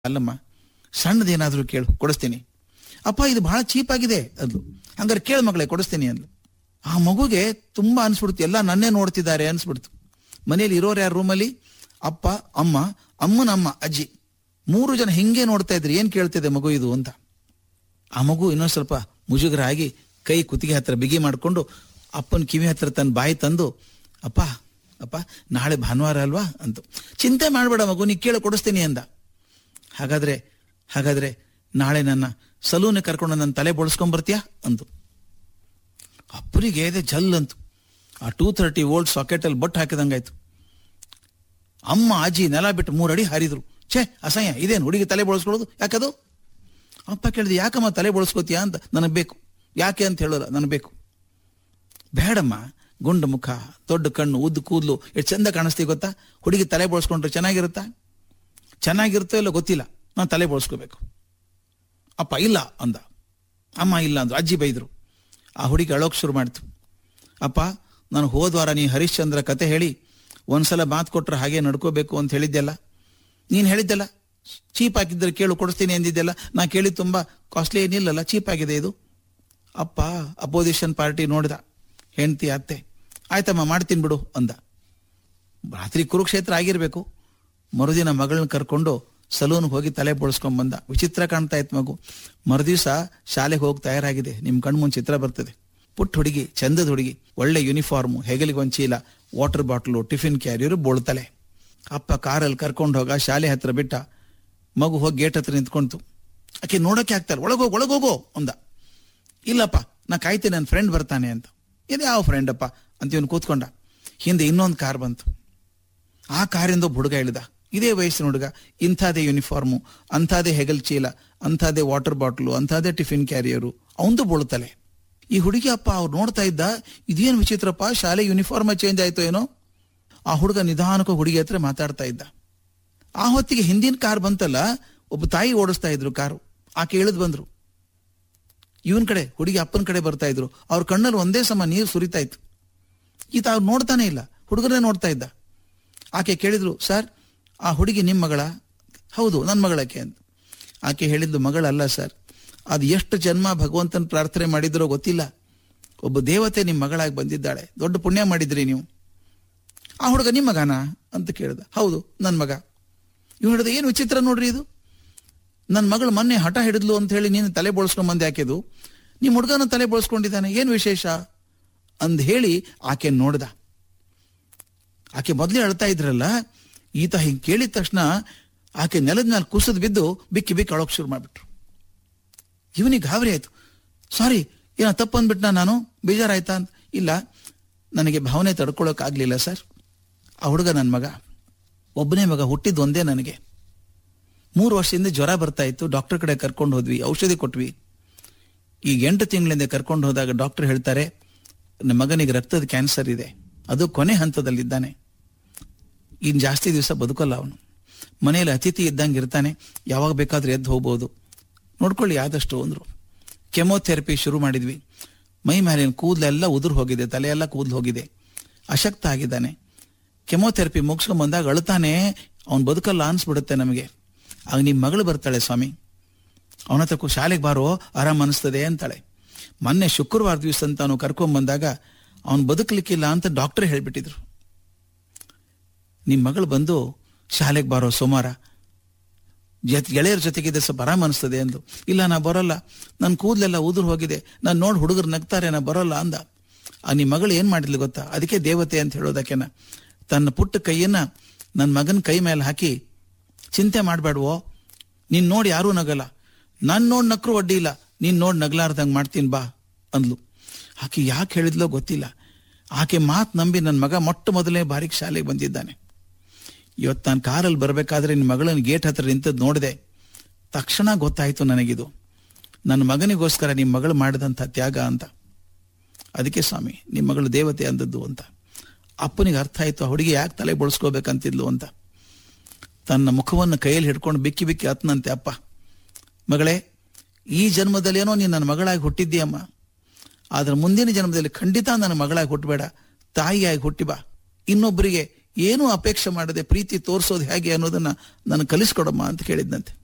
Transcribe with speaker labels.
Speaker 1: ಅಲ್ಲಮ್ಮ ಸಣ್ಣದೇನಾದ್ರೂ ಕೇಳು ಕೊಡಿಸ್ತೀನಿ ಅಪ್ಪ ಇದು ಬಹಳ ಚೀಪ್ ಆಗಿದೆ ಅಂದ್ಲು ಹಂಗಾರೆ ಕೇಳು ಮಗಳೇ ಕೊಡಿಸ್ತೀನಿ ಅಂದ್ಲು ಆ ಮಗುಗೆ ತುಂಬಾ ಅನ್ಸ್ಬಿಡ್ತು ಎಲ್ಲ ನನ್ನೇ ನೋಡ್ತಿದ್ದಾರೆ ಅನ್ಸ್ಬಿಡ್ತು ಮನೇಲಿ ಇರೋರು ಯಾರು ರೂಮಲ್ಲಿ ಅಪ್ಪ ಅಮ್ಮ ಅಮ್ಮನ ಅಮ್ಮ ಅಜ್ಜಿ ಮೂರು ಜನ ಹಿಂಗೆ ನೋಡ್ತಾ ಇದ್ರು ಏನ್ ಕೇಳ್ತಿದೆ ಮಗು ಇದು ಅಂತ ಆ ಮಗು ಇನ್ನೊಂದ್ ಸ್ವಲ್ಪ ಮುಜುಗರ ಆಗಿ ಕೈ ಕುತ್ತಿಗೆ ಹತ್ರ ಬಿಗಿ ಮಾಡಿಕೊಂಡು ಅಪ್ಪನ ಕಿವಿ ಹತ್ರ ತನ್ನ ಬಾಯಿ ತಂದು ಅಪ್ಪ ಅಪ್ಪ ನಾಳೆ ಭಾನುವಾರ ಅಲ್ವಾ ಅಂತ ಚಿಂತೆ ಮಾಡಬೇಡ ಮಗು ನೀ ಕೇಳು ಕೊಡಿಸ್ತೀನಿ ಅಂದ ಹಾಗಾದ್ರೆ ಹಾಗಾದ್ರೆ ನಾಳೆ ನನ್ನ ಸಲೂನ್ ಕರ್ಕೊಂಡು ನನ್ನ ತಲೆ ಬೋಳ್ಸ್ಕೊಂಡ್ ಬರ್ತೀಯಾ ಅಂತು ಅಪ್ಪನಿಗೆ ಇದೆ ಜಲ್ ಅಂತು ಆ ಟೂ ತರ್ಟಿ ವೋಲ್ಟ್ ಸಾಕೆಟ್ ಅಲ್ಲಿ ಬಟ್ ಹಾಕಿದಂಗಾಯ್ತು ಅಮ್ಮ ಅಜ್ಜಿ ನೆಲ ಬಿಟ್ಟು ಮೂರು ಅಡಿ ಹಾರಿದ್ರು ಛೇ ಅಸಹ್ಯ ಇದೇನು ಹುಡುಗಿ ತಲೆ ಬೋಳ್ಸ್ಕೊಳ್ಳೋದು ಯಾಕದು ಅಪ್ಪ ಕೇಳಿದೆ ಯಾಕಮ್ಮ ತಲೆ ಬೋಳ್ಸ್ಕೋತೀಯ ಅಂತ ನನಗೆ ಬೇಕು ಯಾಕೆ ಅಂತ ಹೇಳೋಲ್ಲ ನನಗೆ ಬೇಕು ಬೇಡಮ್ಮ ಗುಂಡು ಮುಖ ದೊಡ್ಡ ಕಣ್ಣು ಉದ್ದ ಕೂದಲು ಎಷ್ಟು ಚಂದ ಕಾಣಿಸ್ತೀವಿ ಗೊತ್ತಾ ಹುಡುಗಿ ತಲೆ ಬೋಳ್ಸ್ಕೊಂಡ್ರೆ ಚೆನ್ನಾಗಿರುತ್ತಾ ಚೆನ್ನಾಗಿರುತ್ತೋ ಇಲ್ಲ ಗೊತ್ತಿಲ್ಲ ನಾನು ತಲೆ ಬೋಳ್ಸ್ಕೋಬೇಕು ಅಪ್ಪ ಇಲ್ಲ ಅಂದ ಅಮ್ಮ ಇಲ್ಲ ಅಂದ್ರು ಅಜ್ಜಿ ಬೈದ್ರು ಆ ಹುಡುಗಿ ಅಳೋಕ್ ಶುರು ಮಾಡ್ತು ಅಪ್ಪ ನಾನು ಹೋದ್ವಾರ ನೀ ಹರಿಶ್ಚಂದ್ರ ಕತೆ ಹೇಳಿ ಒಂದ್ಸಲ ಮಾತು ಕೊಟ್ರೆ ಹಾಗೆ ನಡ್ಕೋಬೇಕು ಅಂತ ಹೇಳಿದ್ದೆಲ್ಲ ನೀನು ಹೇಳಿದ್ದೆಲ್ಲ ಚೀಪ್ ಹಾಕಿದ್ರೆ ಕೇಳು ಕೊಡಿಸ್ತೀನಿ ಎಂದಿದ್ದೆಲ್ಲ ನಾ ಕೇಳಿ ತುಂಬಾ ಕಾಸ್ಟ್ಲಿ ಏನಿಲ್ಲಲ್ಲ ಚೀಪ್ ಆಗಿದೆ ಇದು ಅಪ್ಪ ಅಪೋಸಿಷನ್ ಪಾರ್ಟಿ ನೋಡಿದ ಹೆಂಡತಿ ಅತ್ತೆ ಆಯ್ತಮ್ಮ ಮಾಡ್ತೀನಿ ಬಿಡು ಅಂದ ರಾತ್ರಿ ಕುರುಕ್ಷೇತ್ರ ಆಗಿರ್ಬೇಕು ಮರುದಿನ ಮಗಳನ್ನ ಕರ್ಕೊಂಡು ಸಲೂನ್ಗೆ ಹೋಗಿ ತಲೆ ಬೋಳ್ಸ್ಕೊಂಡ್ ಬಂದ ವಿಚಿತ್ರ ಕಾಣ್ತಾ ಇತ್ತು ಮಗು ಮರುದಿವಸ ಶಾಲೆಗೆ ಹೋಗಿ ತಯಾರಾಗಿದೆ ನಿಮ್ ಕಣ್ಮುಂದ್ ಚಿತ್ರ ಬರ್ತದೆ ಪುಟ್ಟ ಹುಡುಗಿ ಚಂದದ ಹುಡುಗಿ ಒಳ್ಳೆ ಯೂನಿಫಾರ್ಮು ಹೆಗಲಿಗೆ ಒಂದ್ ಚೀಲ ವಾಟರ್ ಬಾಟ್ಲು ಟಿಫಿನ್ ಕ್ಯಾರಿಯರು ಬೋಳ್ತಲೆ ಅಪ್ಪ ಕಾರಲ್ಲಿ ಕರ್ಕೊಂಡು ಹೋಗ ಶಾಲೆ ಹತ್ರ ಬಿಟ್ಟ ಮಗು ಹೋಗಿ ಗೇಟ್ ಹತ್ರ ನಿಂತ್ಕೊಂತು ಆಕೆ ನೋಡಕ್ಕೆ ಆಗ್ತಾರೆ ಒಳಗೋಗು ಒಳಗೋಗೋ ಅಂದ ಇಲ್ಲಪ್ಪ ನಾ ಕಾಯ್ತೀನಿ ನನ್ನ ಫ್ರೆಂಡ್ ಬರ್ತಾನೆ ಅಂತ ಇದು ಯಾವ ಫ್ರೆಂಡ್ ಅಪ್ಪ ಅಂತ ಇವನು ಕೂತ್ಕೊಂಡ ಹಿಂದೆ ಇನ್ನೊಂದು ಕಾರ್ ಬಂತು ಆ ಕಾರಿಂದ ಒಬ್ಬ ಹುಡುಗ ಇಳಿದ ಇದೇ ವಯಸ್ಸಿನ ಹುಡುಗ ಇಂಥದೇ ಯೂನಿಫಾರ್ಮು ಅಂಥದೇ ಹೆಗಲ್ ಚೀಲ ಅಂಥದೇ ವಾಟರ್ ಬಾಟ್ಲು ಅಂಥದೇ ಟಿಫಿನ್ ಕ್ಯಾರಿಯರು ಅವಂದು ಬೀಳ್ತಲೆ ಈ ಹುಡುಗಿ ಅಪ್ಪ ಅವ್ರು ನೋಡ್ತಾ ಇದ್ದ ಇದೇನು ವಿಚಿತ್ರಪ್ಪ ಶಾಲೆ ಯೂನಿಫಾರ್ಮ್ ಚೇಂಜ್ ಆಯ್ತು ಏನೋ ಆ ಹುಡುಗ ನಿಧಾನಕ್ಕೆ ಹುಡುಗಿ ಹತ್ರ ಮಾತಾಡ್ತಾ ಇದ್ದ ಆ ಹೊತ್ತಿಗೆ ಹಿಂದಿನ ಕಾರ್ ಬಂತಲ್ಲ ಒಬ್ಬ ತಾಯಿ ಓಡಿಸ್ತಾ ಇದ್ರು ಕಾರು ಆಕೆ ಇಳಿದು ಬಂದ್ರು ಇವನ್ ಕಡೆ ಹುಡುಗಿ ಅಪ್ಪನ ಕಡೆ ಬರ್ತಾ ಇದ್ರು ಅವ್ರ ಕಣ್ಣಲ್ಲಿ ಒಂದೇ ಸಮ ನೀರು ಸುರಿತಾ ಇತ್ತು ಈತ ಅವ್ರು ನೋಡ್ತಾನೆ ಇಲ್ಲ ಹುಡುಗರೇ ನೋಡ್ತಾ ಇದ್ದ ಆಕೆ ಕೇಳಿದ್ರು ಸರ್ ಆ ಹುಡುಗಿ ನಿಮ್ಮ ಮಗಳ ಹೌದು ನನ್ನ ಮಗಳಕ್ಕೆ ಅಂತ ಆಕೆ ಹೇಳಿದ್ದು ಮಗಳಲ್ಲ ಸರ್ ಅದು ಎಷ್ಟು ಜನ್ಮ ಭಗವಂತನ ಪ್ರಾರ್ಥನೆ ಮಾಡಿದ್ರೋ ಗೊತ್ತಿಲ್ಲ ಒಬ್ಬ ದೇವತೆ ನಿಮ್ಮ ಮಗಳಾಗಿ ಬಂದಿದ್ದಾಳೆ ದೊಡ್ಡ ಪುಣ್ಯ ಮಾಡಿದ್ರಿ ನೀವು ಆ ಹುಡುಗ ನಿಮ್ಮ ಮಗನಾ ಅಂತ ಕೇಳ್ದ ಹೌದು ನನ್ನ ಮಗ ಇವ್ ಹಿಡಿದ ಏನು ವಿಚಿತ್ರ ನೋಡ್ರಿ ಇದು ನನ್ನ ಮಗಳು ಮೊನ್ನೆ ಹಠ ಹಿಡಿದ್ಲು ಅಂತ ಹೇಳಿ ನೀನು ತಲೆ ಬೋಳ್ಸ್ಕೊಂಡ್ ಬಂದೆ ಯಾಕೆದು ನಿಮ್ಮ ಹುಡುಗನ ತಲೆ ಬೋಳ್ಸ್ಕೊಂಡಿದ್ದಾನೆ ಏನು ವಿಶೇಷ ಅಂದ್ ಹೇಳಿ ಆಕೆ ನೋಡ್ದ ಆಕೆ ಮೊದಲೇ ಅಳ್ತಾ ಇದ್ರಲ್ಲ ಈತ ಹಿಂಗೆ ಕೇಳಿದ ತಕ್ಷಣ ಆಕೆ ನೆಲದ ಮೇಲೆ ಕುಸಿದ್ ಬಿದ್ದು ಬಿಕ್ಕಿ ಬಿಕ್ಕಿ ಅಳೋಕ್ ಶುರು ಮಾಡ್ಬಿಟ್ರು ಇವನಿಗೆ ಗಾಬರಿ ಆಯ್ತು ಸಾರಿ ಏನೋ ತಪ್ಪು ಅಂದ್ಬಿಟ್ನ ನಾನು ಬೇಜಾರಾಯ್ತಾ ಅಂತ ಇಲ್ಲ ನನಗೆ ಭಾವನೆ ತಡ್ಕೊಳಕ್ ಆಗ್ಲಿಲ್ಲ ಸರ್ ಆ ಹುಡುಗ ನನ್ನ ಮಗ ಒಬ್ಬನೇ ಮಗ ಹುಟ್ಟಿದ್ದು ಒಂದೇ ನನಗೆ ಮೂರು ವರ್ಷದಿಂದ ಜ್ವರ ಬರ್ತಾ ಇತ್ತು ಡಾಕ್ಟರ್ ಕಡೆ ಕರ್ಕೊಂಡು ಹೋದ್ವಿ ಔಷಧಿ ಕೊಟ್ವಿ ಈಗ ಎಂಟು ತಿಂಗಳಿಂದ ಕರ್ಕೊಂಡು ಹೋದಾಗ ಡಾಕ್ಟರ್ ಹೇಳ್ತಾರೆ ನಮ್ಮ ಮಗನಿಗೆ ರಕ್ತದ ಕ್ಯಾನ್ಸರ್ ಇದೆ ಅದು ಕೊನೆ ಹಂತದಲ್ಲಿದ್ದಾನೆ ಇನ್ ಜಾಸ್ತಿ ದಿವಸ ಬದುಕಲ್ಲ ಅವನು ಮನೆಯಲ್ಲಿ ಅತಿಥಿ ಇದ್ದಂಗೆ ಇರ್ತಾನೆ ಯಾವಾಗ ಬೇಕಾದ್ರೂ ಎದ್ದು ಹೋಗ್ಬೋದು ನೋಡ್ಕೊಳ್ಳಿ ಆದಷ್ಟು ಅಂದ್ರು ಕೆಮೊಥೆರಪಿ ಶುರು ಮಾಡಿದ್ವಿ ಮೈ ಮೇಲಿನ ಕೂದಲೆಲ್ಲ ಉದುರು ಹೋಗಿದೆ ತಲೆಯೆಲ್ಲ ಕೂದಲು ಹೋಗಿದೆ ಅಶಕ್ತ ಆಗಿದ್ದಾನೆ ಕೆಮೊಥೆರಪಿ ಮುಗಿಸ್ಕೊಂಡ್ ಬಂದಾಗ ಅಳ್ತಾನೆ ಅವ್ನು ಬದುಕಲ್ಲ ಅನ್ಸ್ಬಿಡುತ್ತೆ ನಮಗೆ ಆಗ ನಿಮ್ಮ ಮಗಳು ಬರ್ತಾಳೆ ಸ್ವಾಮಿ ಅವನ ಹತ್ರ ಶಾಲೆಗೆ ಬಾರೋ ಆರಾಮ್ ಅನಿಸ್ತದೆ ಅಂತಾಳೆ ಮೊನ್ನೆ ಶುಕ್ರವಾರ ದಿವಸ ಅಂತ ಅವನು ಕರ್ಕೊಂಡ್ ಬಂದಾಗ ಅವನು ಬದುಕಲಿಕ್ಕಿಲ್ಲ ಅಂತ ಡಾಕ್ಟರ್ ಹೇಳ್ಬಿಟ್ಟಿದ್ರು ನಿಮ್ ಮಗಳು ಬಂದು ಶಾಲೆಗೆ ಬಾರೋ ಸೋಮವಾರ ಜೊತೆ ಗೆಳೆಯರ ಜೊತೆಗಿದ್ದ ಸ್ವಲ್ಪ ಆರಾಮ್ ಅನಿಸ್ತದೆ ಅಂದು ಇಲ್ಲ ನಾ ಬರೋಲ್ಲ ನನ್ನ ಕೂದಲೆಲ್ಲ ಉದುರು ಹೋಗಿದೆ ನಾನು ನೋಡಿ ಹುಡುಗರು ನಗ್ತಾರೆ ನಾ ಬರೋಲ್ಲ ಅಂದ ಆ ನಿಮ್ಮ ಮಗಳು ಏನ್ ಮಾಡಿದ್ಲು ಗೊತ್ತಾ ಅದಕ್ಕೆ ದೇವತೆ ಅಂತ ಹೇಳೋದಕ್ಕೆನ ತನ್ನ ಪುಟ್ಟ ಕೈಯನ್ನ ನನ್ನ ಮಗನ ಕೈ ಮೇಲೆ ಹಾಕಿ ಚಿಂತೆ ಮಾಡಬೇಡವೋ ನೀನ್ ನೋಡಿ ಯಾರೂ ನಗಲ್ಲ ನಾನ್ ನೋಡ್ ನಕ್ರು ಅಡ್ಡಿ ಇಲ್ಲ ನೀನ್ ನೋಡ್ ನಗ್ಲಾರ್ದಂಗ್ ಮಾಡ್ತೀನಿ ಬಾ ಅಂದ್ಲು ಆಕೆ ಯಾಕೆ ಹೇಳಿದ್ಲೋ ಗೊತ್ತಿಲ್ಲ ಆಕೆ ಮಾತು ನಂಬಿ ನನ್ನ ಮಗ ಮೊಟ್ಟ ಮೊದಲನೇ ಬಾರಿಗೆ ಶಾಲೆಗೆ ಬಂದಿದ್ದಾನೆ ಇವತ್ತು ನಾನು ಕಾರಲ್ಲಿ ಬರಬೇಕಾದ್ರೆ ನಿನ್ನ ಮಗಳನ್ನ ಗೇಟ್ ಹತ್ರ ನಿಂತದ್ದು ನೋಡಿದೆ ತಕ್ಷಣ ಗೊತ್ತಾಯ್ತು ನನಗಿದು ನನ್ನ ಮಗನಿಗೋಸ್ಕರ ನಿಮ್ಮ ಮಗಳು ಮಾಡಿದಂಥ ತ್ಯಾಗ ಅಂತ ಅದಕ್ಕೆ ಸ್ವಾಮಿ ನಿಮ್ಮ ಮಗಳು ದೇವತೆ ಅಂದದ್ದು ಅಂತ ಅಪ್ಪನಿಗೆ ಅರ್ಥ ಆಯ್ತು ಆ ಹುಡುಗಿ ಯಾಕೆ ತಲೆ ಬಳಸ್ಕೋಬೇಕಂತಿದ್ಲು ಅಂತ ತನ್ನ ಮುಖವನ್ನು ಕೈಯಲ್ಲಿ ಹಿಡ್ಕೊಂಡು ಬಿಕ್ಕಿ ಬಿಕ್ಕಿ ಹತ್ನಂತೆ ಅಪ್ಪ ಮಗಳೇ ಈ ಜನ್ಮದಲ್ಲೇನೋ ನೀನು ನನ್ನ ಮಗಳಾಗಿ ಹುಟ್ಟಿದ್ದೀಯಮ್ಮ ಆದ್ರೆ ಮುಂದಿನ ಜನ್ಮದಲ್ಲಿ ಖಂಡಿತ ನನ್ನ ಮಗಳಾಗಿ ಹುಟ್ಟಬೇಡ ತಾಯಿಯಾಗಿ ಹುಟ್ಟಿ ಬಾ ಇನ್ನೊಬ್ಬರಿಗೆ ಏನೂ ಅಪೇಕ್ಷೆ ಮಾಡದೆ ಪ್ರೀತಿ ತೋರಿಸೋದು ಹೇಗೆ ಅನ್ನೋದನ್ನ ನಾನು ಕಲಿಸ್ಕೊಡಮ್ಮ ಅಂತ ಕೇಳಿದ್ನಂತೆ